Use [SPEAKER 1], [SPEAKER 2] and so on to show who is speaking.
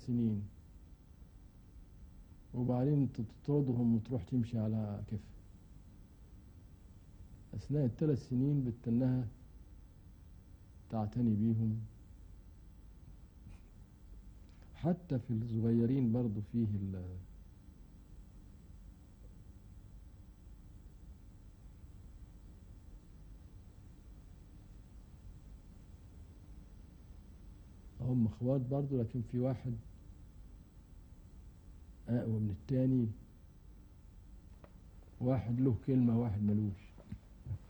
[SPEAKER 1] سنين وبعدين انت تطردهم وتروح تمشي على كيف أثناء الثلاث سنين بتنها تعتني بيهم حتى في الصغيرين برضو فيه ال هم اخوات برضو لكن في واحد اقوى من التاني واحد له كلمة واحد ملوش